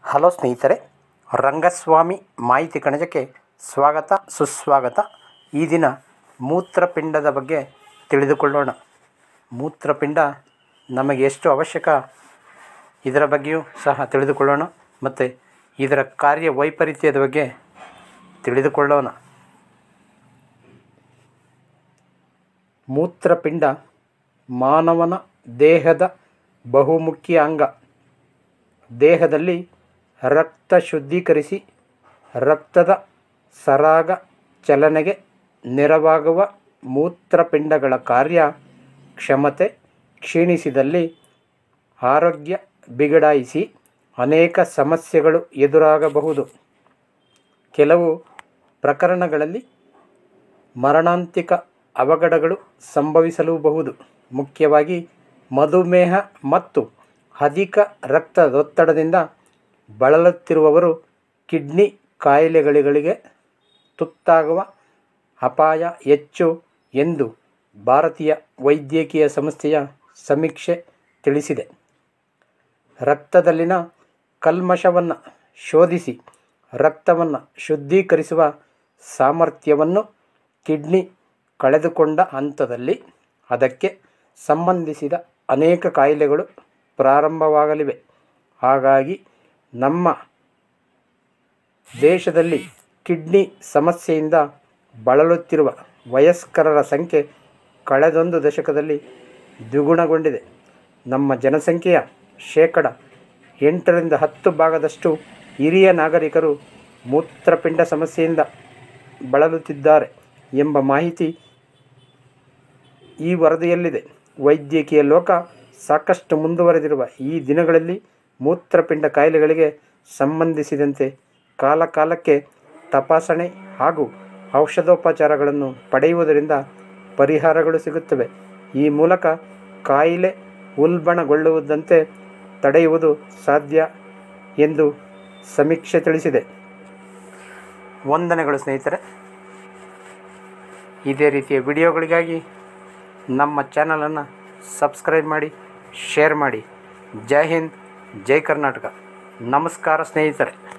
hello ಸ್ನೇಹಿತರೆ ರಂಗಸ್ವಾಮಿ ಮಾಹಿತಿ ಕಣಜಕ್ಕೆ ಸ್ವಾಗತ ಸುಸ್ವಾಗತ ಈ ದಿನ ಮೂತ್ರಪಿಂಡದ ಬಗ್ಗೆ ತಿಳಿದುಕೊಳ್ಳೋಣ ಮೂತ್ರಪಿಂಡ ನಮಗೆ ಎಷ್ಟು ಅವಶ್ಯಕ ಇದರ ಬಗ್ಗೆಯೂ ಸಹ ತಿಳಿದುಕೊಳ್ಳೋಣ ಮತ್ತು ಇದರ ಕಾರ್ಯ ವೈಪರೀತ್ಯದ ಬಗ್ಗೆ ತಿಳಿದುಕೊಳ್ಳೋಣ ಮೂತ್ರಪಿಂಡ ಮಾನವನ ದೇಹದ ಬಹುಮುಖ್ಯ ಅಂಗ ದೇಹದಲ್ಲಿ ರಕ್ತ ಶುದ್ಧೀಕರಿಸಿ ರಕ್ತದ ಸರಾಗ ಚಲನೆಗೆ ನೆರವಾಗುವ ಮೂತ್ರಪಿಂಡಗಳ ಕಾರ್ಯ ಕ್ಷಮತೆ ಕ್ಷೀಣಿಸಿದಲ್ಲಿ ಆರೋಗ್ಯ ಬಿಗಡಾಯಿಸಿ ಅನೇಕ ಸಮಸ್ಯೆಗಳು ಎದುರಾಗಬಹುದು ಕೆಲವು ಪ್ರಕರಣಗಳಲ್ಲಿ ಮರಣಾಂತಿಕ ಅವಘಡಗಳು ಸಂಭವಿಸಲೂಬಹುದು ಮುಖ್ಯವಾಗಿ ಮಧುಮೇಹ ಮತ್ತು ಅಧಿಕ ರಕ್ತದೊತ್ತಡದಿಂದ ಬಳಲುತ್ತಿರುವವರು ಕಿಡ್ನಿ ಕಾಯಿಲೆಗಳಿಗೆ ತುತ್ತಾಗುವ ಅಪಾಯ ಹೆಚ್ಚು ಎಂದು ಭಾರತೀಯ ವೈದ್ಯಕೀಯ ಸಂಸ್ಥೆಯ ಸಮೀಕ್ಷೆ ತಿಳಿಸಿದೆ ರಕ್ತದಲ್ಲಿನ ಕಲ್ಮಶವನ್ನು ಶೋಧಿಸಿ ರಕ್ತವನ್ನು ಶುದ್ಧೀಕರಿಸುವ ಸಾಮರ್ಥ್ಯವನ್ನು ಕಿಡ್ನಿ ಕಳೆದುಕೊಂಡ ಹಂತದಲ್ಲಿ ಅದಕ್ಕೆ ಸಂಬಂಧಿಸಿದ ಅನೇಕ ಕಾಯಿಲೆಗಳು ಪ್ರಾರಂಭವಾಗಲಿವೆ ಹಾಗಾಗಿ ನಮ್ಮ ದೇಶದಲ್ಲಿ ಕಿಡ್ನಿ ಸಮಸ್ಯೆಯಿಂದ ಬಳಲುತ್ತಿರುವ ವಯಸ್ಕರರ ಸಂಖ್ಯೆ ಕಳೆದೊಂದು ದಶಕದಲ್ಲಿ ದ್ವಿಗುಣಗೊಂಡಿದೆ ನಮ್ಮ ಜನಸಂಖ್ಯೆಯ ಶೇಕಡ ಎಂಟರಿಂದ ಹತ್ತು ಭಾಗದಷ್ಟು ಹಿರಿಯ ನಾಗರಿಕರು ಮೂತ್ರಪಿಂಡ ಸಮಸ್ಯೆಯಿಂದ ಬಳಲುತ್ತಿದ್ದಾರೆ ಎಂಬ ಮಾಹಿತಿ ಈ ವರದಿಯಲ್ಲಿದೆ ವೈದ್ಯಕೀಯ ಲೋಕ ಸಾಕಷ್ಟು ಮುಂದುವರೆದಿರುವ ಈ ದಿನಗಳಲ್ಲಿ ಮೂತ್ರಪಿಂಡ ಕಾಯಿಲೆಗಳಿಗೆ ಸಂಬಂಧಿಸಿದಂತೆ ಕಾಲಕಾಲಕ್ಕೆ ತಪಾಸಣೆ ಹಾಗೂ ಔಷಧೋಪಚಾರಗಳನ್ನು ಪಡೆಯುವುದರಿಂದ ಪರಿಹಾರಗಳು ಸಿಗುತ್ತವೆ ಈ ಮೂಲಕ ಕಾಯಿಲೆ ಉಲ್ಬಣಗೊಳ್ಳುವುದಂತೆ ತಡೆಯುವುದು ಸಾಧ್ಯ ಎಂದು ಸಮೀಕ್ಷೆ ತಿಳಿಸಿದೆ ವಂದನೆಗಳು ಸ್ನೇಹಿತರೆ ಇದೇ ರೀತಿಯ ವಿಡಿಯೋಗಳಿಗಾಗಿ ನಮ್ಮ ಚಾನಲನ್ನು ಸಬ್ಸ್ಕ್ರೈಬ್ ಮಾಡಿ ಶೇರ್ ಮಾಡಿ ಜೈ ಹಿಂದ್ ಜೈ ಕರ್ನಾಟಕ ನಮಸ್ಕಾರ ಸ್ನೇಹಿತರೆ